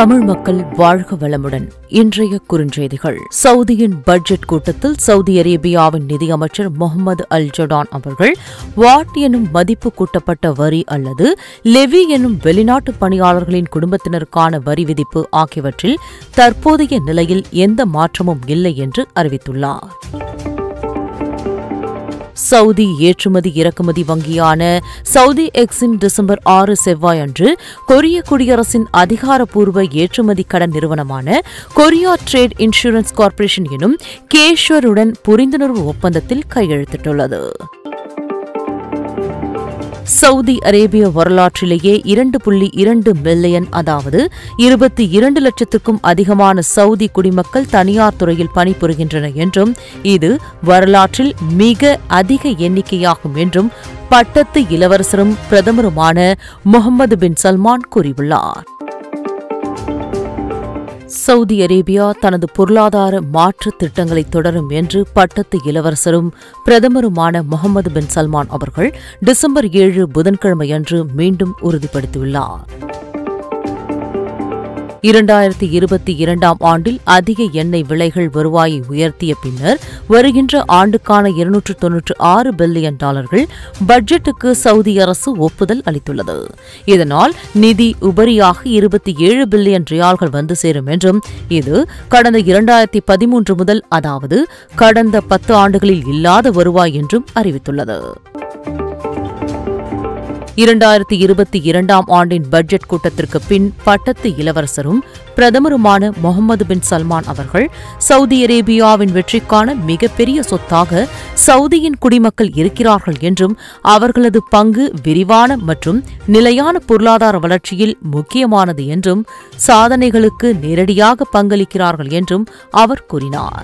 தமிழ் மக்கள் வாழ்க வளமுடன் இன்றைய குறுஞ்செய்திகள் சவுதியின் பட்ஜெட் கூட்டத்தில் சவுதி அரேபியாவின் நிதியமைச்சர் முகமது அல் ஜடான் அவர்கள் வாட் எனும் மதிப்பு கூட்டப்பட்ட வரி அல்லது லெவி எனும் வெளிநாட்டு பணியாளர்களின் குடும்பத்தினருக்கான வரி விதிப்பு ஆகியவற்றில் தற்போதைய நிலையில் எந்த மாற்றமும் இல்லை என்று அறிவித்துள்ளார் சவுதி ஏற்றுமதி இறக்குமதி வங்கியான சவுதி எக்ஸிம் டிசம்பர் ஆறு செவ்வாய் அன்று கொரிய குடியரசின் அதிகாரப்பூர்வ ஏற்றுமதி கடன் நிறுவனமான கொரியா ட்ரேட் இன்சூரன்ஸ் கார்ப்பரேஷன் எனும் கேஷ்வருடன் புரிந்துணர்வு ஒப்பந்தத்தில் கையெழுத்திட்டுள்ளது சவுதி அரேபிய வரலாற்றிலேயே இரண்டு புள்ளி இரண்டு மில்லியன் அதாவது இருபத்தி இரண்டு லட்சத்துக்கும் அதிகமான சவுதி குடிமக்கள் தனியார் துறையில் பணிபுரிகின்றனர் என்றும் இது வரலாற்றில் மிக அதிக எண்ணிக்கையாகும் என்றும் பட்டத்து இளவரசரும் பிரதமருமான முகமது பின் சல்மான் கூறியுள்ளார் சவுதி அரேபியா தனது பொருளாதார மாற்று திட்டங்களை தொடரும் என்று பட்டத்து இளவரசரும் பிரதமருமான முகமது பின் சல்மான் அவர்கள் டிசம்பர் ஏழு புதன்கிழமையன்று மீண்டும் உறுதிப்படுத்தியுள்ளார் இரண்டாயிரத்தி இருபத்தி இரண்டாம் ஆண்டில் அதிக எண்ணெய் விலைகள் வருவாயை உயர்த்திய பின்னர் வருகின்ற ஆண்டுக்கான இருநூற்று தொன்னூற்று ஆறு பில்லியன் டாலர்கள் பட்ஜெட்டுக்கு சவுதி அரசு ஒப்புதல் அளித்துள்ளது இதனால் நிதி உபரியாக இருபத்தி ஏழு பில்லியன் ரியால்கள் வந்து சேரும் என்றும் இது கடந்த இரண்டாயிரத்தி பதிமூன்று முதல் அதாவது கடந்த பத்து ஆண்டுகளில் இல்லாத வருவாய் என்றும் அறிவித்துள்ளது இரண்டாயிரத்தி இருபத்தி இரண்டாம் ஆண்டின் பட்ஜெட் கூட்டத்திற்கு பின் பட்டத்து இளவரசரும் பிரதமருமான முகமது பின் சல்மான் அவர்கள் சவுதி அரேபியாவின் வெற்றிக்கான மிகப்பெரிய சொத்தாக சவுதியின் குடிமக்கள் இருக்கிறார்கள் என்றும் அவர்களது பங்கு விரிவான மற்றும் நிலையான பொருளாதார வளர்ச்சியில் முக்கியமானது என்றும் சாதனைகளுக்கு நேரடியாக பங்களிக்கிறார்கள் என்றும் அவர் கூறினார்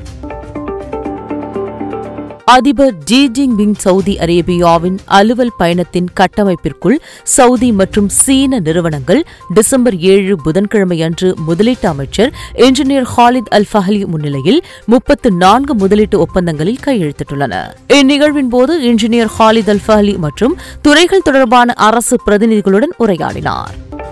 அதிபர் ஜி ஜின்பிங் சவுதி அரேபியாவின் அலுவல் பயணத்தின் கட்டமைப்பிற்குள் சவுதி மற்றும் சீன நிறுவனங்கள் டிசம்பர் ஏழு புதன்கிழமையன்று முதலீட்டு அமைச்சர் இன்ஜினியர் ஹாலித் அல் ஃபஹலி முன்னிலையில் முப்பத்து நான்கு முதலீட்டு ஒப்பந்தங்களில் கையெழுத்திட்டுள்ளன இந்நிகழ்வின் போது இன்ஜினியர் ஹாலித் அல் ஃபஹலி மற்றும் துறைகள் தொடர்பான அரசு பிரதிநிதிகளுடன் உரையாடினார்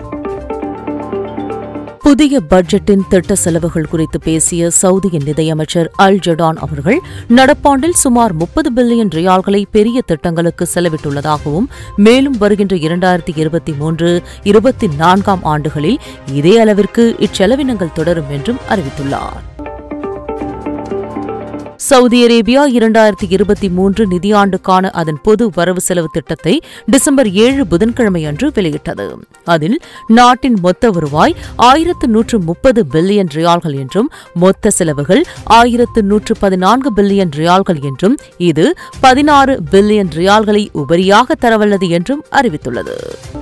புதிய பட்ஜெட்டின் திட்ட செலவுகள் குறித்து பேசிய சவுதியின் நிதியமைச்சர் அல் ஜடான் அவர்கள் நடப்பாண்டில் சுமார் முப்பது பில்லியன் ரியால்களை பெரிய திட்டங்களுக்கு செலவிட்டுள்ளதாகவும் மேலும் வருகின்ற இரண்டாயிரத்தி இருபத்தி மூன்று இருபத்தி நான்காம் ஆண்டுகளில் இதே அளவிற்கு இச்செலவினங்கள் தொடரும் என்றும் அறிவித்துள்ளார் சவுதி அரேபியா இரண்டாயிரத்தி இருபத்தி மூன்று நிதியாண்டுக்கான அதன் பொது வரவு செலவு திட்டத்தை டிசம்பர் ஏழு புதன்கிழமை அன்று வெளியிட்டது அதில் நாட்டின் மொத்த வருவாய் ஆயிரத்து நூற்று முப்பது பில்லியன் ரியால்கள் என்றும் மொத்த செலவுகள் ஆயிரத்து நூற்று பதினான்கு பில்லியன் ரியால்கள் என்றும் இது பதினாறு பில்லியன் ரியால்களை உபரியாக தரவல்லது என்றும் அறிவித்துள்ளது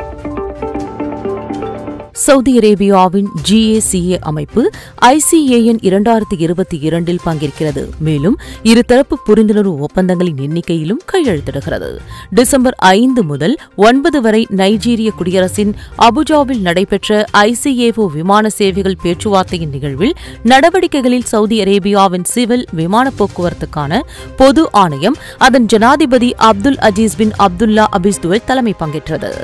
சவுதி அரேபியாவின் ஜிஏசிஏ அமைப்பு ஐசிஏஎன் இரண்டாயிரத்தி இருபத்தி இரண்டில் பங்கேற்கிறது மேலும் இருதரப்பு புரிந்துணர்வு ஒப்பந்தங்களின் எண்ணிக்கையிலும் கையெழுத்திடுகிறது டிசம்பர் ஐந்து முதல் ஒன்பது வரை நைஜீரிய குடியரசின் அபுஜாவில் நடைபெற்ற ஐசிஏஓ விமான சேவைகள் பேச்சுவார்த்தையின் நிகழ்வில் நடவடிக்கைகளில் சவுதி அரேபியாவின் சிவில் விமான போக்குவரத்துக்கான பொது ஆணையம் அதன் ஜனாதிபதி அப்துல் அஜீஸ் பின் அப்துல்லா அபிஸ்துவல் தலைமை பங்கேற்றது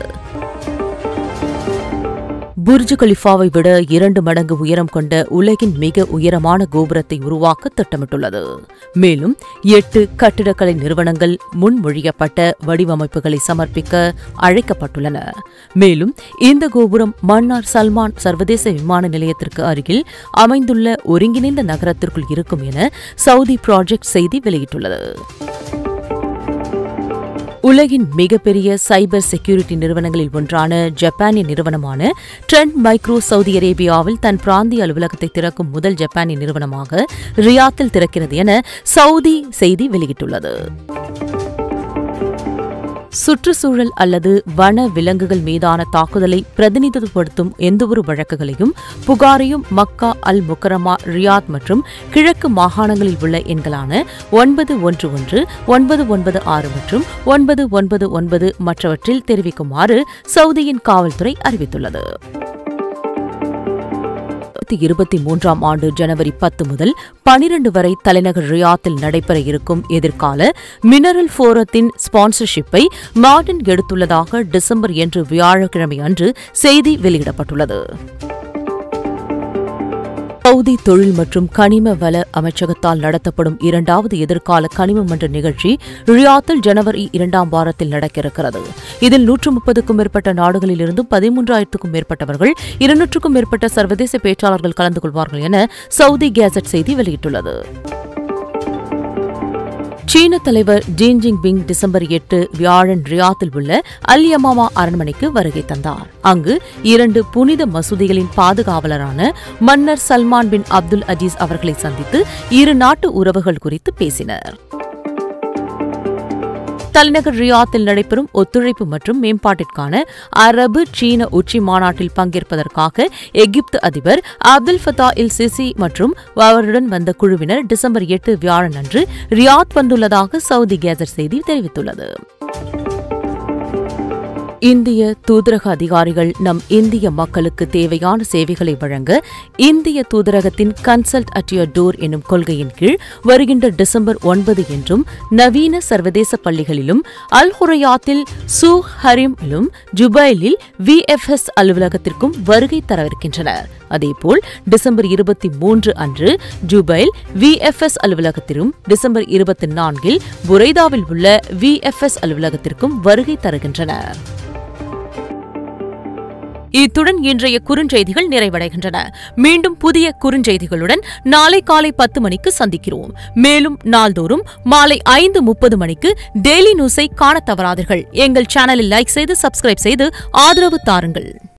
புர்ஜ் கலிஃபாவை விட இரண்டு மடங்கு உயரம் கொண்ட உலகின் மிக உயரமான கோபுரத்தை உருவாக்க திட்டமிட்டுள்ளது மேலும் எட்டு கட்டிடக்கலை நிறுவனங்கள் முன்மொழியப்பட்ட வடிவமைப்புகளை சமர்ப்பிக்க அழைக்கப்பட்டுள்ளன மேலும் இந்த கோபுரம் மன்னார் சல்மான் சர்வதேச விமான நிலையத்திற்கு அருகில் அமைந்துள்ள ஒருங்கிணைந்த நகரத்திற்குள் இருக்கும் என சவுதி ப்ராஜெக்ட் செய்தி வெளியிட்டுள்ளது உலகின் மிகப்பெரிய சைபர் செக்யூரிட்டி நிறுவனங்களில் ஒன்றான ஜப்பானிய நிறுவனமான ட்ரெண்ட் மைக்ரோ சவுதி அரேபியாவில் தன் பிராந்திய அலுவலகத்தை திறக்கும் முதல் ஜப்பானிய நிறுவனமாக ரியாத்தில் திறக்கிறது என சவுதி செய்தி வெளியிட்டுள்ளது சுற்றுச்சூழல் அல்லது வன விலங்குகள் மீதான தாக்குதலை பிரதிநிதித்துவப்படுத்தும் எந்தவொரு வழக்குகளையும் புகாரையும் மக்கா அல் முக்கரமா ரியாத் மற்றும் கிழக்கு மாகாணங்களில் உள்ள எண்களான ஒன்பது ஒன்று ஒன்று ஒன்பது ஒன்பது ஆறு மற்றும் ஒன்பது ஒன்பது ஒன்பது மற்றவற்றில் தெரிவிக்குமாறு சவுதியின் காவல்துறை அறிவித்துள்ளது இரண்டாயிரத்தி இருபத்தி மூன்றாம் ஆண்டு ஜனவரி பத்து முதல் பனிரண்டு வரை தலைநகர் ரியாத்தில் நடைபெற இருக்கும் எதிர்கால மினரல் ஃபோரத்தின் ஸ்பான்சர்ஷிப்பை மார்டின் எடுத்துள்ளதாக டிசம்பர் என்று வியாழக்கிழமை அன்று செய்தி வெளியிடப்பட்டுள்ளது சவுதி தொழில் மற்றும் கனிம வள அமைச்சகத்தால் நடத்தப்படும் இரண்டாவது எதிர்கால கனிம மன்ற நிகழ்ச்சி ரியாத்தில் ஜனவரி இரண்டாம் வாரத்தில் நடக்கிறது இதில் நூற்று முப்பதுக்கும் மேற்பட்ட நாடுகளிலிருந்தும் பதிமூன்றாயிரத்துக்கும் மேற்பட்டவர்கள் இருநூற்றுக்கும் மேற்பட்ட சர்வதேச பேச்சாளர்கள் கலந்து கொள்வார்கள் என சவுதி கேசட் செய்தி வெளியிட்டுள்ளது சீன தலைவர் ஜீன் ஜின்பிங் டிசம்பர் எட்டு வியாழன் ரியாத்தில் உள்ள அல் யமாமா அரண்மனைக்கு வருகை தந்தார் அங்கு இரண்டு புனித மசூதிகளின் பாதுகாவலரான மன்னர் சல்மான் பின் அப்துல் அஜீஸ் அவர்களை சந்தித்து இரு நாட்டு உறவுகள் குறித்து பேசினர் தலைநகர் ரியாத்தில் நடைபெறும் ஒத்துழைப்பு மற்றும் மேம்பாட்டிற்கான அரபு சீன உச்சி மாநாட்டில் பங்கேற்பதற்காக எகிப்து அதிபர் அப்துல் ஃபத்தா இல் சிசி மற்றும் அவருடன் வந்த குழுவினர் டிசம்பர் எட்டு வியாழன் அன்று ரியாத் வந்துள்ளதாக சவுதி கேசட் செய்தி தெரிவித்துள்ளது இந்திய தூதரக அதிகாரிகள் நம் இந்திய மக்களுக்கு தேவையான சேவைகளை வழங்க இந்திய தூதரகத்தின் கன்சல்ட் அட் யோர் டோர் எனும் கொள்கையின் கீழ் வருகின்ற டிசம்பர் ஒன்பது என்றும் நவீன சர்வதேச பள்ளிகளிலும் அல் ஹுரையாத்தில் சூ ஹரிமிலும் ஜுபைலில் விஎஃப்எஸ் அலுவலகத்திற்கும் வருகை தரவிருக்கின்றனர் அதேபோல் டிசம்பர் இருபத்தி மூன்று அன்று ஜுபைல் விஎஃப்எஸ் அலுவலகத்திலும் டிசம்பர் இருபத்தி நான்கில் புரைதாவில் உள்ள விஎஃப்எஸ் அலுவலகத்திற்கும் வருகை தருகின்றனர் இத்துடன் இன்றைய குறுஞ்செய்திகள் நிறைவடைகின்றன மீண்டும் புதிய குறுஞ்செய்திகளுடன் நாளை காலை பத்து மணிக்கு சந்திக்கிறோம் மேலும் நாள்தோறும் மாலை ஐந்து முப்பது மணிக்கு டெய்லி நியூஸை காணத் தவறாதீர்கள் எங்கள் சேனலில் லைக் செய்து சப்ஸ்கிரைப் செய்து ஆதரவு தாருங்கள்